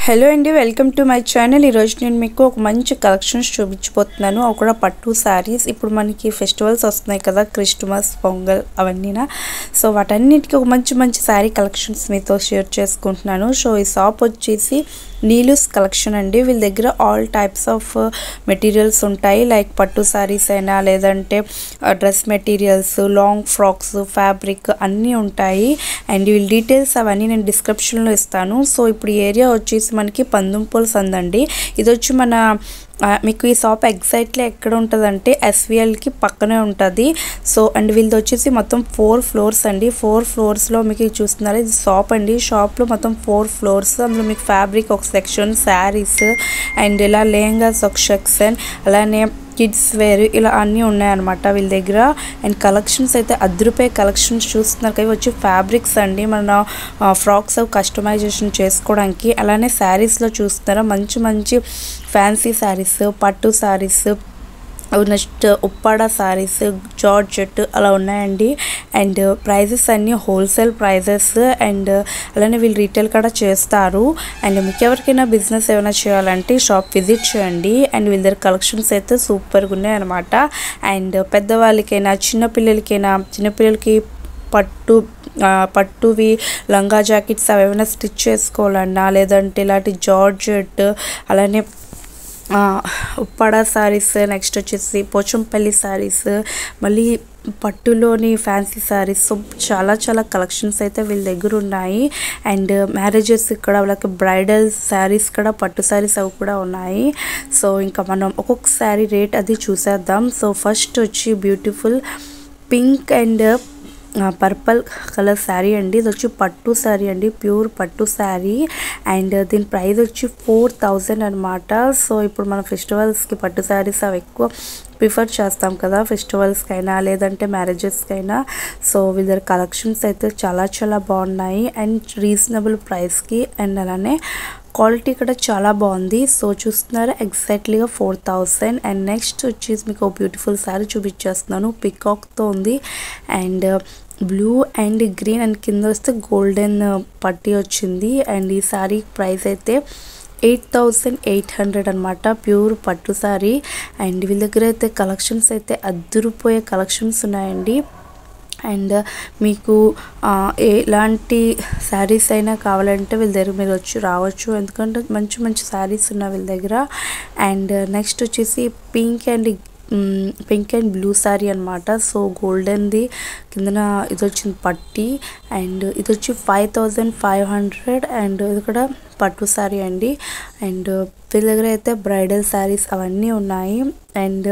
hello అండి welcome to my channel ఈరోజు నేను మీకు ఒక మంచి కలెక్షన్స్ చూపించబోతున్నాను అవి కూడా పట్టు శారీస్ ఇప్పుడు మనకి ఫెస్టివల్స్ వస్తున్నాయి కదా క్రిస్టమస్ పొంగల్ అవన్నీనా సో వాటన్నిటికీ ఒక మంచి మంచి శారీ కలెక్షన్స్ మీతో షేర్ చేసుకుంటున్నాను సో ఈ షాప్ వచ్చేసి నీలూస్ కలెక్షన్ అండి వీళ్ళ దగ్గర ఆల్ టైప్స్ ఆఫ్ మెటీరియల్స్ ఉంటాయి లైక్ పట్టు శారీస్ అయినా లేదంటే dress materials long frocks fabric అన్నీ ఉంటాయి అండ్ వీళ్ళ డీటెయిల్స్ అవన్నీ నేను డిస్క్రిప్షన్లో ఇస్తాను సో ఇప్పుడు ఈ ఏరియా వచ్చేసి మనకి పందుంపూల్ సందండి ఇది వచ్చి మన ఆ, మీకు ఈ షాప్ ఎగ్జాక్ట్లీ ఎక్కడ ఉంటుందంటే ఎస్విఎల్కి పక్కనే ఉంటుంది సో అండ్ వీళ్ళది వచ్చేసి మొత్తం ఫోర్ ఫ్లోర్స్ అండి ఫోర్ ఫ్లోర్స్లో మీకు ఇది చూస్తున్నారు ఇది షాప్ అండి షాప్లో మొత్తం ఫోర్ ఫ్లోర్స్ అందులో మీకు ఫ్యాబ్రిక్ ఒక సెక్షన్ శారీస్ అండ్ ఇలా లెహంగాస్ ఒక సెక్షన్ అలానే కిడ్స్ వేర్ ఇలా అన్నీ ఉన్నాయన్నమాట వీళ్ళ దగ్గర అండ్ కలెక్షన్స్ అయితే అర్ధ రూపాయి కలెక్షన్స్ చూస్తున్నారు కదా ఇవి వచ్చి ఫ్యాబ్రిక్స్ అండి మన ఫ్రాక్స్ అవి కస్టమైజేషన్ చేసుకోవడానికి అలానే శారీస్లో చూస్తున్నారా మంచి మంచి ఫ్యాన్సీ శారీస్ పట్టు శారీస్ నెక్స్ట్ ఉప్పాడ సారీస్ జార్జెట్ అలా ఉన్నాయండి అండ్ ప్రైజెస్ అన్నీ హోల్సేల్ ప్రైజెస్ అండ్ అలానే వీళ్ళు రీటైల్ కూడా చేస్తారు అండ్ మీకు ఎవరికైనా బిజినెస్ ఏమైనా చేయాలంటే షాప్ విజిట్ చేయండి అండ్ వీళ్ళ దగ్గర కలెక్షన్స్ అయితే సూపర్గా ఉన్నాయి అనమాట అండ్ పెద్దవాళ్ళకైనా చిన్నపిల్లలకైనా చిన్నపిల్లలకి పట్టు ఆ, పట్టువి లంగా జాకెట్స్ అవి ఏమైనా స్టిచ్ చేసుకోవాలన్నా లేదంటే ఇలాంటి జార్జెట్ అలానే ఆ, ఉప్పాడ సారీస్ నెక్స్ట్ వచ్చేసి పోచంపల్లి సారీస్ మళ్ళీ పట్టులోని ఫ్యాన్సీ సారీస్ సో చాలా చాలా కలెక్షన్స్ అయితే వీళ్ళ దగ్గర ఉన్నాయి అండ్ మ్యారేజెస్ ఇక్కడ వాళ్ళకి బ్రైడల్ శారీస్ కూడా పట్టు శారీస్ అవి కూడా ఉన్నాయి సో ఇంకా మనం ఒక్కొక్క శారీ రేట్ అది చూసేద్దాం సో ఫస్ట్ వచ్చి beautiful pink and purple colour sari అండి ఇది వచ్చి పట్టు శారీ అండి ప్యూర్ పట్టు శారీ అండ్ దీని ప్రైస్ వచ్చి ఫోర్ థౌజండ్ అనమాట సో ఇప్పుడు మన ఫెస్టివల్స్కి పట్టు శారీస్ అవి ఎక్కువ ప్రిఫర్ చేస్తాం కదా ఫెస్టివల్స్కైనా లేదంటే మ్యారేజెస్కైనా సో వీళ్ళ దగ్గర కలెక్షన్స్ అయితే చాలా చాలా బాగున్నాయి అండ్ రీజనబుల్ ప్రైస్కి అండ్ అలానే క్వాలిటీ కూడా చాలా బాగుంది సో చూస్తున్నారా ఎగ్జాక్ట్లీగా ఫోర్ థౌసండ్ అండ్ నెక్స్ట్ వచ్చేసి మీకు బ్యూటిఫుల్ శారీ చూపించేస్తున్నాను పికాక్తో ఉంది and blue and green and కింద వస్తే గోల్డెన్ పట్టి వచ్చింది అండ్ ఈ శారీ ప్రైస్ అయితే ఎయిట్ థౌజండ్ ఎయిట్ హండ్రెడ్ అనమాట ప్యూర్ పట్టు శారీ అండ్ వీళ్ళ దగ్గర అయితే కలెక్షన్స్ అయితే అద్దురుపోయే కలెక్షన్స్ ఉన్నాయండి అండ్ మీకు ఆ, ఎలాంటి శారీస్ అయినా కావాలంటే వీళ్ళ దగ్గర మీరు వచ్చి రావచ్చు ఎందుకంటే మంచి మంచి శారీస్ ఉన్నాయి వీళ్ళ దగ్గర అండ్ నెక్స్ట్ వచ్చేసి pink and pink and blue sari అనమాట సో గోల్డెన్ది కిందన ఇది వచ్చింది పట్టి అండ్ ఇది వచ్చి five thousand five hundred and ఇది కూడా పట్టు శారీ అండి అండ్ వీళ్ళ దగ్గర అయితే బ్రైడల్ శారీస్ అవన్నీ ఉన్నాయి అండ్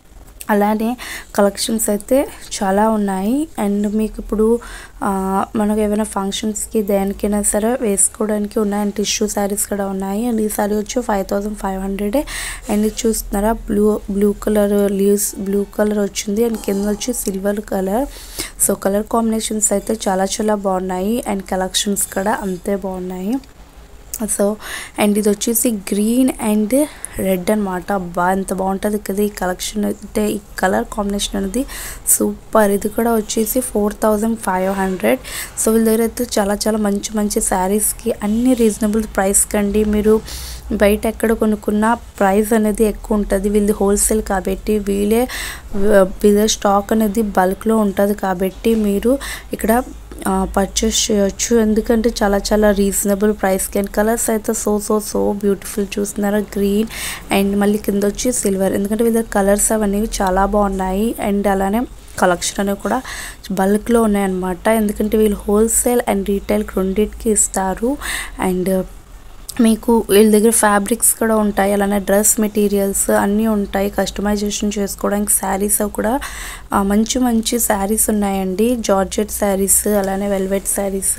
అలానే కలెక్షన్స్ అయితే చాలా ఉన్నాయి అండ్ మీకు ఇప్పుడు ఆ, మనకు ఏమైనా ఫంక్షన్స్కి దేనికైనా సరే వేసుకోవడానికి ఉన్నాయి అండ్ టిష్యూ శారీస్ కూడా ఉన్నాయి అండ్ ఈ శారీ వచ్చి five thousand five hundred and ఇది చూస్తున్నారా blue blue colour leaves blue colour వచ్చింది అండ్ కింద వచ్చి silver colour so colour combinations అయితే చాలా చాలా బాగున్నాయి అండ్ కలెక్షన్స్ కూడా అంతే బాగున్నాయి సో అండ్ ఇది వచ్చేసి గ్రీన్ అండ్ రెడ్ అనమాట అబ్బా ఎంత బాగుంటుంది కదా ఈ కలెక్షన్ అంటే ఈ కలర్ కాంబినేషన్ అనేది సూపర్ ఇది కూడా వచ్చేసి four thousand five hundred so వీళ్ళ దగ్గర అయితే చాలా చాలా మంచి మంచి శారీస్కి అన్ని రీజనబుల్ ప్రైస్ కండి మీరు బయట ఎక్కడ కొనుక్కున్న ప్రైస్ అనేది ఎక్కువ ఉంటుంది వీళ్ళది హోల్సేల్ కాబట్టి వీళ్ళే వీళ్ళ స్టాక్ అనేది బల్క్లో ఉంటుంది కాబట్టి మీరు ఇక్కడ పర్చేస్ చేయొచ్చు ఎందుకంటే చాలా చాలా రీజనబుల్ ప్రైస్కి అండ్ కలర్స్ అయితే సో సో సో బ్యూటిఫుల్ చూస్తున్నారా గ్రీన్ అండ్ మళ్ళీ కింద వచ్చి సిల్వర్ ఎందుకంటే వీళ్ళ కలర్స్ అవన్నీ చాలా బాగున్నాయి అండ్ అలానే కలెక్షన్ అనేవి కూడా బల్క్లో ఉన్నాయన్నమాట ఎందుకంటే వీళ్ళు హోల్సేల్ అండ్ రీటైల్ రెండింటికి ఇస్తారు అండ్ మీకు వీళ్ళ దగ్గర ఫ్యాబ్రిక్స్ కూడా ఉంటాయి అలానే డ్రెస్ మెటీరియల్స్ అన్నీ ఉంటాయి కస్టమైజేషన్ చేసుకోవడానికి శారీస్ కూడా ఆ, మంచి మంచి శారీస్ ఉన్నాయండి జార్జెట్ శారీస్ అలానే వెల్వెట్ శారీస్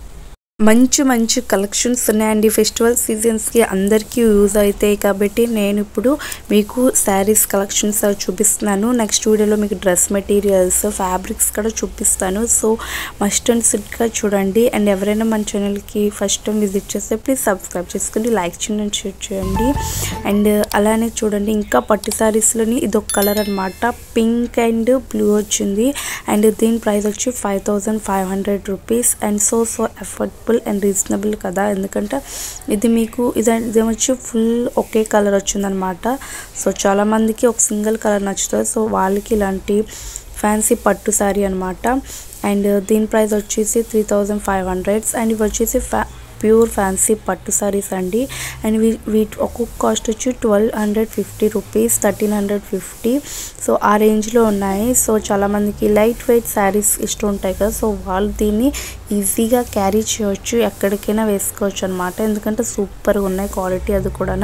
మంచి మంచి కలెక్షన్స్ ఉన్నాయండి ఫెస్టివల్ సీజన్స్కి అందరికీ యూజ్ అవుతాయి కాబట్టి నేను ఇప్పుడు మీకు శారీస్ కలెక్షన్స్ అవి చూపిస్తున్నాను నెక్స్ట్ వీడియోలో మీకు డ్రెస్ మెటీరియల్స్ ఫ్యాబ్రిక్స్ కూడా చూపిస్తాను సో మస్ట్ అండ్ సిట్గా చూడండి అండ్ ఎవరైనా మన ఛానల్కి ఫస్ట్ టైం విజిట్ చేస్తే ప్లీజ్ సబ్స్క్రైబ్ చేసుకోండి లైక్ చేయండి and షేర్ చేయండి అండ్ అలానే చూడండి ఇంకా పట్టు శారీస్లోని ఇది ఒక కలర్ అనమాట పింక్ అండ్ బ్లూ వచ్చింది అండ్ దీని ప్రైస్ వచ్చి five thousand five hundred rupees and so so affordable simple and reasonable కదా ఎందుకంటే ఇది మీకు ఇది ఇది వచ్చి ఫుల్ ఒకే కలర్ వచ్చిందనమాట సో చాలామందికి ఒక సింగిల్ కలర్ నచ్చుతుంది సో వాళ్ళకి ఇలాంటి ఫ్యాన్సీ పట్టు శారీ అనమాట అండ్ దీని ప్రైస్ వచ్చేసి three thousand five hundreds and ఇవి వచ్చేసి ఫ్యా ప్యూర్ ఫ్యాన్సీ పట్టు సారీస్ అండి అండ్ వీ వీటి ఒక్కొక్క కాస్ట్ వచ్చి twelve hundred fifty rupees thirteen hundred fifty so ఆ రేంజ్లో ఉన్నాయి సో చాలామందికి లైట్ వెయిట్ శారీస్ ఇష్టం ఉంటాయి కదా సో వాళ్ళు దీన్ని ఈజీగా క్యారీ చేయొచ్చు ఎక్కడికైనా వేసుకోవచ్చు అనమాట ఎందుకంటే సూపర్గా ఉన్నాయి క్వాలిటీ అది కూడా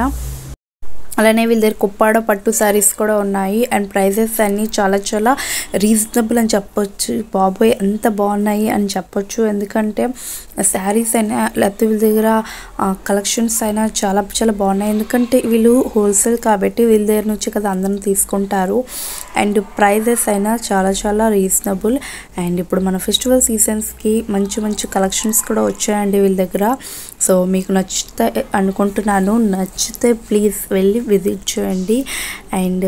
అలానే వీళ్ళ దగ్గర కుప్పాడ పట్టు శారీస్ కూడా ఉన్నాయి అండ్ ప్రైజెస్ అన్నీ చాలా చాలా రీజనబుల్ అని చెప్పొచ్చు బాబోయ్ ఎంత బాగున్నాయి అని చెప్పొచ్చు ఎందుకంటే శారీస్ అయినా లేకపోతే వీళ్ళ దగ్గర కలెక్షన్స్ అయినా చాలా చాలా బాగున్నాయి ఎందుకంటే వీళ్ళు హోల్సేల్ కాబట్టి వీళ్ళ దగ్గర నుంచి కదా అందరం తీసుకుంటారు అండ్ ప్రైజెస్ అయినా చాలా చాలా రీజనబుల్ అండ్ ఇప్పుడు మన ఫెస్టివల్ సీజన్స్కి మంచి మంచి కలెక్షన్స్ కూడా వచ్చాయండి వీళ్ళ దగ్గర సో మీకు నచ్చితే అనుకుంటున్నాను నచ్చితే ప్లీజ్ వెళ్ళి విజిట్ చేయండి అండ్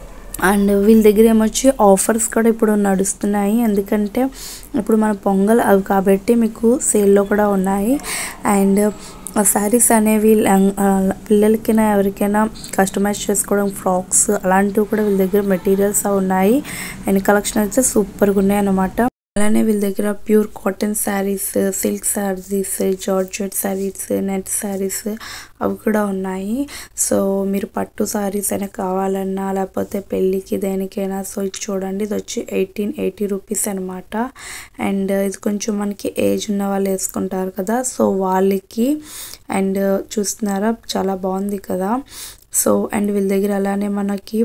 అండ్ వీళ్ళ దగ్గర ఏమొచ్చి ఆఫర్స్ కూడా ఇప్పుడు నడుస్తున్నాయి ఎందుకంటే ఇప్పుడు మన పొంగల్ అవి కాబట్టి మీకు సేల్లో కూడా ఉన్నాయి అండ్ శారీస్ అనేవి లం- ఆ, పిల్లలకైనా ఎవరికైనా కస్టమైజ్ చేసుకోవడం ఫ్రాక్స్ అలాంటివి కూడా వీళ్ళ దగ్గర మెటీరియల్స్ ఉన్నాయి అండ్ కలెక్షన్ అయితే సూపర్గా ఉన్నాయి అన్నమాట అలానే వీళ్ళ దగ్గర pure cotton saris silk saris georgette saris net saris అవి కూడా ఉన్నాయి సో మీరు పట్టు శారీస్ అయినా కావాలన్నా లేకపోతే పెళ్ళికి దేనికైనా సో ఇది చూడండి ఇది వచ్చి ఎయిటీన్ ఎయిటీ రూపీస్ అనమాట అండ్ ఇది కొంచెం మనకి ఏజ్ ఉన్న వాళ్ళు వేసుకుంటారు కదా సో వాళ్ళకి అండ్ చూస్తున్నారా చాలా బాగుంది కదా సో అండ్ వీళ్ళ దగ్గర అలానే మనకి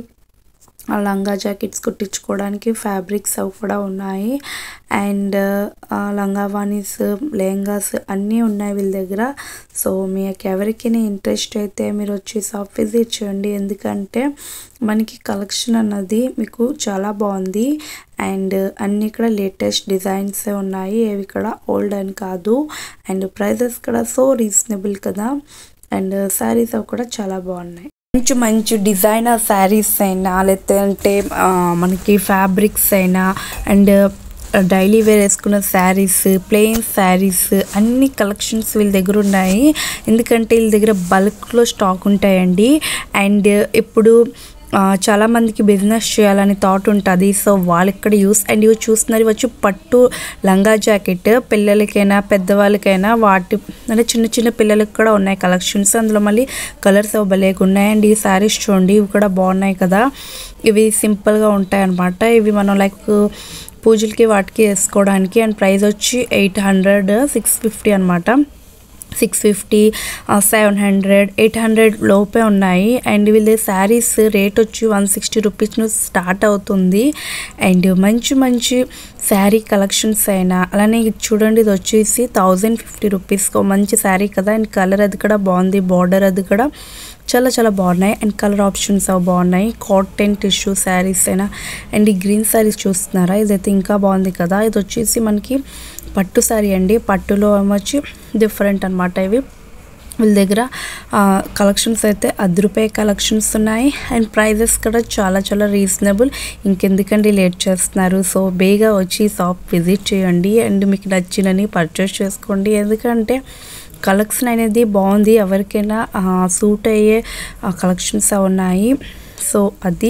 ఆ లంగా జాకెట్స్ కుట్టించుకోవడానికి ఫ్యాబ్రిక్స్ అవి కూడా ఉన్నాయి అండ్ ఆ లంగా వాణీస్ లెహంగాస్ అన్నీ ఉన్నాయి వీళ్ళ దగ్గర సో మీకు ఎవరికైనా ఇంట్రెస్ట్ అయితే మీరు వచ్చి షాప్ విజిట్ చేయండి ఎందుకంటే మనకి కలెక్షన్ అన్నది మీకు చాలా బాగుంది అండ్ అన్నీ కూడా లేటెస్ట్ డిజైన్స్ ఉన్నాయి ఏవి ఇక్కడ ఓల్డ్ అని కాదు అండ్ ప్రైజెస్ కూడా సో రీజనబుల్ కదా అండ్ శారీస్ అవి కూడా చాలా బాగున్నాయి మంచి మంచి డిజైనర్ శారీస్ అయినా లేదంటే ఆ, మనకి ఫ్యాబ్రిక్స్ అయినా అండ్ డైలీ వేర్ వేసుకున్న శారీస్ ప్లెయిన్ శారీస్ అన్ని కలెక్షన్స్ వీళ్ళ దగ్గర ఉన్నాయి ఎందుకంటే వీళ్ళ దగ్గర బల్క్లో స్టాక్ ఉంటాయండి అండ్ ఇప్పుడు ఆ, చాలా మందికి బిజినెస్ చేయాలని థాట్ ఉంటుంది సో వాళ్ళకి ఇక్కడ యూస్ అండ్ ఇవి చూస్తున్నారు ఇవి వచ్చి పట్టు లంగా జాకెట్ పిల్లలకైనా పెద్దవాళ్ళకైనా వాటి అంటే చిన్న చిన్న పిల్లలకి కూడా ఉన్నాయి కలెక్షన్స్ అందులో మళ్ళీ కలర్స్ భలేగా ఉన్నాయి అండ్ ఈ శారీస్ చూడండి ఇవి కూడా బాగున్నాయి కదా ఇవి సింపుల్గా ఉంటాయి అన్నమాట ఇవి మనం లైక్ పూజలకి వాటికి వేసుకోవడానికి అండ్ ప్రైస్ వచ్చి ఎయిట్ హండ్రెడ్ సిక్స్ ఫిఫ్టీ అనమాట six fifty seven hundred eight hundred లోపే ఉన్నాయి అండ్ వీళ్ళ శారీస్ రేట్ వచ్చి వన్ సిక్స్టీ రూపీస్ నుంచి స్టార్ట్ అవుతుంది అండ్ మంచి మంచి శారీ కలెక్షన్స్ అయినా అలానే ఇది చూడండి ఇది వచ్చేసి థౌజండ్ ఫిఫ్టీ రూపీస్కి మంచి శారీ కదా అండ్ కలర్ అది కూడా బాగుంది బార్డర్ అది కూడా చాలా చాలా బాగున్నాయి అండ్ కలర్ ఆప్షన్స్ అవి బాగున్నాయి కాటన్ టిష్యూ శారీస్ అయినా అండ్ ఈ గ్రీన్ శారీస్ చూస్తున్నారా ఇదైతే ఇంకా బాగుంది కదా ఇది వచ్చేసి మనకి పట్టు శారీ అండి పట్టులో ఏమొచ్చి డిఫరెంట్ అనమాట ఇవి వీళ్ళ దగ్గర కలెక్షన్స్ అయితే అర్ధ రూపాయి కలెక్షన్స్ ఉన్నాయి అండ్ ప్రైజెస్ కూడా చాలా చాలా రీజనబుల్ ఇంకెందుకండి లేట్ చేస్తున్నారు సో బేగా వచ్చి షాప్ విజిట్ చేయండి అండ్ మీకు నచ్చినని పర్చేస్ చేసుకోండి ఎందుకంటే కలెక్షన్ అనేది బాగుంది ఎవరికైనా సూట్ అయ్యే కలెక్షన్స్ ఉన్నాయి సో అది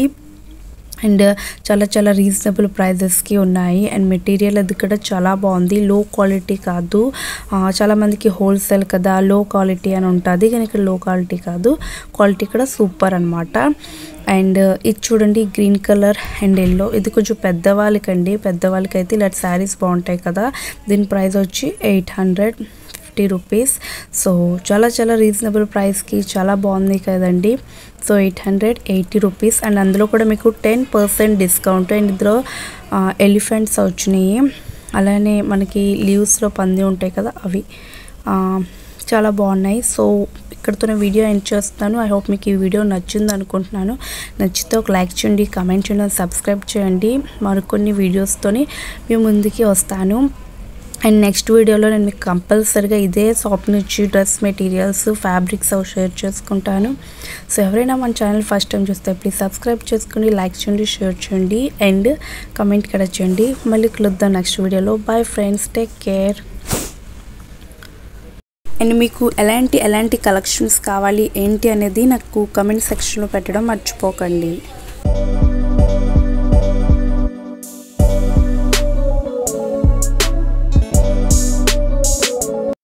అండ్ చాలా చాలా రీజనబుల్ ప్రైజెస్కి ఉన్నాయి అండ్ మెటీరియల్ అది కూడా చాలా బాగుంది లో క్వాలిటీ కాదు ఆ, చాలా మందికి హోల్సేల్ కదా లో క్వాలిటీ అని ఉంటుంది కానీ ఇక్కడ లో క్వాలిటీ కాదు క్వాలిటీ కూడా సూపర్ అనమాట అండ్ ఇది చూడండి గ్రీన్ కలర్ అండ్ ఎల్లో ఇది కొంచెం పెద్దవాళ్ళకండి పెద్దవాళ్ళకి అయితే ఇలాంటి శారీస్ బాగుంటాయి కదా దీని ప్రైస్ వచ్చి eight hundred fifty rupees so చాలా చాలా రీజనబుల్ ప్రైస్కి చాలా బాగుంది కదండి so eight hundred eighty rupees and అందులో కూడా మీకు టెన్ పర్సెంట్ డిస్కౌంట్ అండ్ ఇందులో ఎలిఫెంట్స్ వచ్చినాయి అలానే మనకి లీవ్స్లో పంది ఉంటాయి కదా అవి ఆ, చాలా బాగున్నాయి సో ఇక్కడతో వీడియో ఎండ్ చేస్తాను ఐ హోప్ మీకు ఈ వీడియో నచ్చింది అనుకుంటున్నాను నచ్చితే ఒక లైక్ చేయండి కమెంట్ చేయండి సబ్స్క్రైబ్ చేయండి మరికొన్ని వీడియోస్తోని మేము ముందుకి వస్తాను అండ్ నెక్స్ట్ వీడియోలో నేను మీకు కంపల్సరిగా ఇదే షాప్ నుంచి డ్రెస్ మెటీరియల్స్ ఫ్యాబ్రిక్స్ అవి షేర్ చేసుకుంటాను సో ఎవరైనా మన ఛానల్ ఫస్ట్ టైం చూస్తే ప్లీజ్ సబ్స్క్రైబ్ చేసుకోండి లైక్ చేయండి షేర్ చేయండి అండ్ కమెంట్ కూడా చేయండి మళ్ళీ కలుద్దాం నెక్స్ట్ వీడియోలో bye friends take care and మీకు ఎలాంటి ఎలాంటి కలెక్షన్స్ కావాలి ఏంటి అనేది నాకు కమెంట్ సెక్షన్లో పెట్టడం మర్చిపోకండి